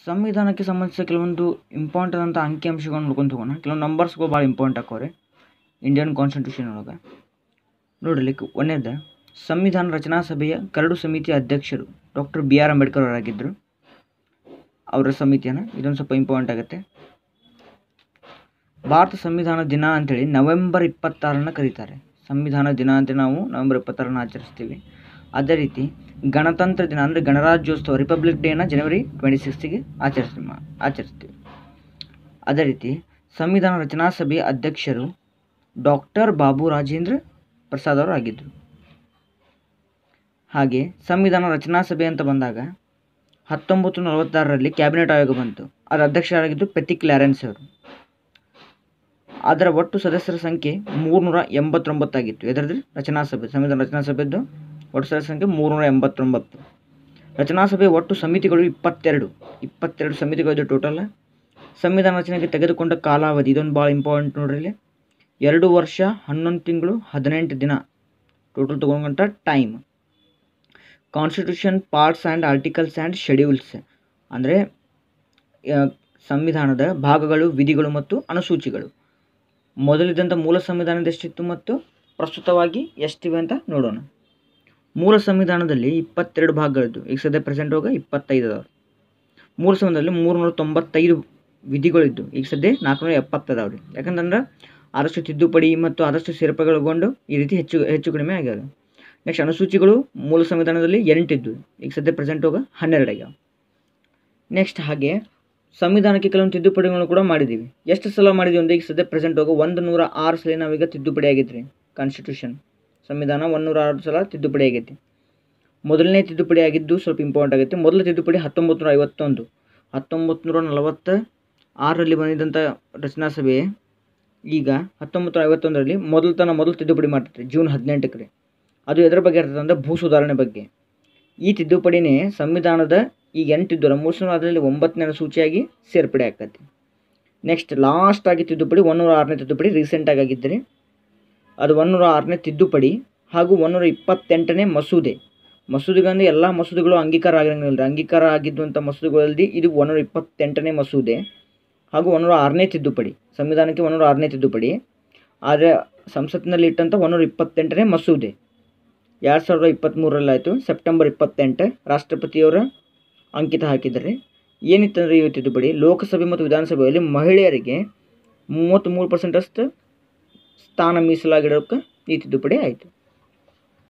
ಸಂವಿಧಾನಕ್ಕೆ ಸಂಬಂಧಿಸಿದ ಕೆಲವೊಂದು ಇಂಪಾರ್ಟೆಂಟ್ ಅಂತ ಅಂಕಿಅಂಶಗಳನ್ನ ನೋಡ್ಕೊಂತ ಹೋಗೋಣ ಕೆಲವೊಂದು ನಂಬರ್ಸ್ಗಳು ಭಾಳ ಇಂಪಾರ್ಟೆಂಟ್ ಆಕವ್ರಿ ಇಂಡಿಯನ್ ಕಾನ್ಸ್ಟಿಟ್ಯೂಷನ್ ಒಳಗೆ ನೋಡ್ರಿ ಒಂದನೇದು ಸಂವಿಧಾನ ರಚನಾ ಸಭೆಯ ಕರಡು ಸಮಿತಿಯ ಅಧ್ಯಕ್ಷರು ಡಾಕ್ಟರ್ ಬಿ ಆರ್ ಅಂಬೇಡ್ಕರ್ ಅವರಾಗಿದ್ದರು ಅವರ ಸಮಿತಿಯನ್ನು ಇದೊಂದು ಸ್ವಲ್ಪ ಇಂಪಾರ್ಟೆಂಟ್ ಆಗುತ್ತೆ ಭಾರತ ಸಂವಿಧಾನ ದಿನ ಅಂತೇಳಿ ನವೆಂಬರ್ ಇಪ್ಪತ್ತಾರನ್ನು ಕರೀತಾರೆ ಸಂವಿಧಾನ ದಿನ ಅಂತ ನಾವು ನವೆಂಬರ್ ಇಪ್ಪತ್ತಾರನ್ನು ಆಚರಿಸ್ತೀವಿ ಅದೇ ರೀತಿ ಗಣತಂತ್ರ ದಿನ ಅಂದರೆ ಗಣರಾಜ್ಯೋತ್ಸವ ರಿಪಬ್ಲಿಕ್ ಡೇನ ಜನವರಿ ಟ್ವೆಂಟಿ ಸಿಕ್ಸ್ತಿಗೆ ಆಚರಿಸ್ತೀವಿ ಆಚರಿಸ್ತೀವಿ ಅದೇ ರೀತಿ ಸಂವಿಧಾನ ರಚನಾ ಸಭೆಯ ಅಧ್ಯಕ್ಷರು ಡಾಕ್ಟರ್ ಬಾಬು ರಾಜೇಂದ್ರ ಪ್ರಸಾದ್ ಅವರು ಆಗಿದ್ದರು ಹಾಗೆ ಸಂವಿಧಾನ ರಚನಾ ಸಭೆ ಅಂತ ಬಂದಾಗ ಹತ್ತೊಂಬತ್ತು ನಲವತ್ತಾರರಲ್ಲಿ ಕ್ಯಾಬಿನೆಟ್ ಆಯೋಗ ಬಂತು ಅದರ ಅಧ್ಯಕ್ಷರಾಗಿದ್ದು ಪೆತಿ ಕ್ಲಾರೆನ್ಸ್ ಅವರು ಅದರ ಒಟ್ಟು ಸದಸ್ಯರ ಸಂಖ್ಯೆ ಮೂರುನೂರ ಎಂಬತ್ತೊಂಬತ್ತಾಗಿತ್ತು ಇದರದ್ದು ರಚನಾ ಸಭೆ ಸಂವಿಧಾನ ರಚನಾ ಸಭೆದ್ದು ಒಟ್ಟು ಸದಸ್ಯರ ಸಂಖ್ಯೆ ಮೂರುನೂರ ಎಂಬತ್ತೊಂಬತ್ತು ರಚನಾ ಸಭೆಯ ಒಟ್ಟು ಸಮಿತಿಗಳು ಇಪ್ಪತ್ತೆರಡು ಇಪ್ಪತ್ತೆರಡು ಸಮಿತಿಗಳಿದ್ದು ಟೋಟಲ್ ಸಂವಿಧಾನ ರಚನೆಗೆ ತೆಗೆದುಕೊಂಡ ಕಾಲಾವಧಿ ಇದೊಂದು ಭಾಳ ಇಂಪಾರ್ಟೆಂಟ್ ನೋಡ್ರಿ ಇಲ್ಲಿ ಎರಡು ವರ್ಷ ಹನ್ನೊಂದು ತಿಂಗಳು ಹದಿನೆಂಟು ದಿನ ಟೋಟಲ್ ತೊಗೊಂಡಂಥ time constitution parts and articles and schedules ಅಂದರೆ ಸಂವಿಧಾನದ ಭಾಗಗಳು ವಿಧಿಗಳು ಮತ್ತು ಅನುಸೂಚಿಗಳು ಮೊದಲಿದ್ದಂಥ ಮೂಲ ಸಂವಿಧಾನದ ಎಷ್ಟಿತ್ತು ಮತ್ತು ಪ್ರಸ್ತುತವಾಗಿ ಎಷ್ಟಿವೆ ಅಂತ ನೋಡೋಣ ಮೂಲ ಸಂವಿಧಾನದಲ್ಲಿ ಇಪ್ಪತ್ತೆರಡು ಭಾಗಗಳಿದ್ದು ಈಗ ಸದ್ಯ ಪ್ರೆಸೆಂಟ್ ಹೋಗ ಇಪ್ಪತ್ತೈದು ಅದಾವೆ ಮೂಲ ಸಂವಿಧಾನದಲ್ಲಿ ಮೂರುನೂರ ತೊಂಬತ್ತೈದು ವಿಧಿಗಳಿದ್ದು ಈಗ ಸದ್ಯ ನಾಲ್ಕುನೂರ ಎಪ್ಪತ್ತು ಅದಾವೆ ರೀ ಯಾಕಂತಂದ್ರೆ ಆದಷ್ಟು ತಿದ್ದುಪಡಿ ಮತ್ತು ಆದಷ್ಟು ಸೇರ್ಪಡೆಗೊಳಗೊಂಡು ಈ ರೀತಿ ಹೆಚ್ಚು ಹೆಚ್ಚು ಕಡಿಮೆ ಆಗ್ಯಾವೆ ನೆಕ್ಸ್ಟ್ ಅನುಸೂಚಿಗಳು ಮೂಲ ಸಂವಿಧಾನದಲ್ಲಿ ಎಂಟಿದ್ದು ಈಗ ಸದ್ಯ ಪ್ರೆಸೆಂಟ್ ಹೋಗ ಹನ್ನೆರಡು ಆಗ್ಯಾವ ನೆಕ್ಸ್ಟ್ ಹಾಗೆ ಸಂವಿಧಾನಕ್ಕೆ ಕೆಲವೊಂದು ತಿದ್ದುಪಡಿಗಳನ್ನು ಕೂಡ ಮಾಡಿದ್ದೀವಿ ಎಷ್ಟು ಸಲ ಮಾಡಿದ್ದೀವಿ ಅಂದರೆ ಈಗ ಸದ್ಯ ಪ್ರೆಸೆಂಟ್ ಹೋಗೋ ಒಂದು ನೂರ ಆರು ಸಲ ನಾವೀಗ ತಿದ್ದುಪಡಿ ಆಗೈತ್ರಿ ಕಾನ್ಸ್ಟಿಟ್ಯೂಷನ್ ಸಂವಿಧಾನ ಒಂದೂರ ಆರು ಸಲ ತಿದ್ದುಪಡಿ ಆಗೈತಿ ಮೊದಲನೇ ತಿದ್ದುಪಡಿ ಆಗಿದ್ದು ಸ್ವಲ್ಪ ಇಂಪಾರ್ಟೆಂಟ್ ಆಗುತ್ತೆ ಮೊದಲ ತಿದ್ದುಪಡಿ ಹತ್ತೊಂಬತ್ತು ನೂರ ಐವತ್ತೊಂದು ಹತ್ತೊಂಬತ್ತು ನೂರ ನಲವತ್ತ ಆರರಲ್ಲಿ ಬಂದಿದ್ದಂಥ ರಚನಾ ಸಭೆ ಈಗ ಹತ್ತೊಂಬತ್ತು ನೂರ ಐವತ್ತೊಂದರಲ್ಲಿ ಮೊದಲು ತನ ಮೊದಲು ತಿದ್ದುಪಡಿ ಮಾಡ್ತೈತೆ ಜೂನ್ ಹದಿನೆಂಟಕ್ಕೆ ರೀ ಅದು ಎದರ ಬಗ್ಗೆ ಇರ್ತದೆ ಅಂದರೆ ಭೂ ಸುಧಾರಣೆ ಬಗ್ಗೆ ಈ ತಿದ್ದುಪಡಿನೇ ಸಂವಿಧಾನದ ಈಗ ಎಂಟಿದ್ದು ಮೂರು ಅದರಲ್ಲಿ ಒಂಬತ್ತನೇ ಸೂಚಿಯಾಗಿ ಸೇರ್ಪಡೆ ಆಗ್ತೈತಿ ನೆಕ್ಸ್ಟ್ ಲಾಸ್ಟ್ ಆಗಿ ತಿದ್ದುಪಡಿ ಒನ್ನೂರ ಆರನೇ ತಿದ್ದುಪಡಿ ರೀಸೆಂಟಾಗಿ ಆಗಿದ್ದರೆ ಅದು ಒನ್ನೂರ ಆರನೇ ತಿದ್ದುಪಡಿ ಹಾಗೂ ಒನ್ನೂರ ಇಪ್ಪತ್ತೆಂಟನೇ ಮಸೂದೆ ಮಸೂದೆಗಂದ್ರೆ ಎಲ್ಲ ಮಸೂದೆಗಳು ಅಂಗೀಕಾರ ಆಗಿರಂಗಿಲ್ಲ ಅಂಗೀಕಾರ ಆಗಿದ್ದಂಥ ಮಸೂದೆಗಳಲ್ಲಿ ಇದು ಒನ್ನೂರ ಇಪ್ಪತ್ತೆಂಟನೇ ಮಸೂದೆ ಹಾಗೂ ಒನ್ನೂರ ಆರನೇ ತಿದ್ದುಪಡಿ ಸಂವಿಧಾನಕ್ಕೆ ಒನ್ನೂರ ಆರನೇ ತಿದ್ದುಪಡಿ ಆದರೆ ಸಂಸತ್ತಿನಲ್ಲಿ ಇಟ್ಟಂಥ ಒನ್ನೂರ ಇಪ್ಪತ್ತೆಂಟನೇ ಮಸೂದೆ ಎರಡು ಸಾವಿರದ ಇಪ್ಪತ್ತ್ಮೂರರಲ್ಲಿ ಆಯಿತು ಸೆಪ್ಟೆಂಬರ್ ಇಪ್ಪತ್ತೆಂಟು ರಾಷ್ಟ್ರಪತಿಯವರ ಅಂಕಿತ ಹಾಕಿದ್ದಾರೆ ಏನಿತ್ತಂದರೆ ಈ ತಿದ್ದುಪಡಿ ಲೋಕಸಭೆ ಮತ್ತು ವಿಧಾನಸಭೆಯಲ್ಲಿ ಮಹಿಳೆಯರಿಗೆ ಮೂವತ್ತ್ಮೂರು ಪರ್ಸೆಂಟಷ್ಟು ಸ್ಥಾನ ಮೀಸಲಾಗಿಡೋಕ್ಕೆ ಈ ತಿದ್ದುಪಡಿ ಆಯಿತು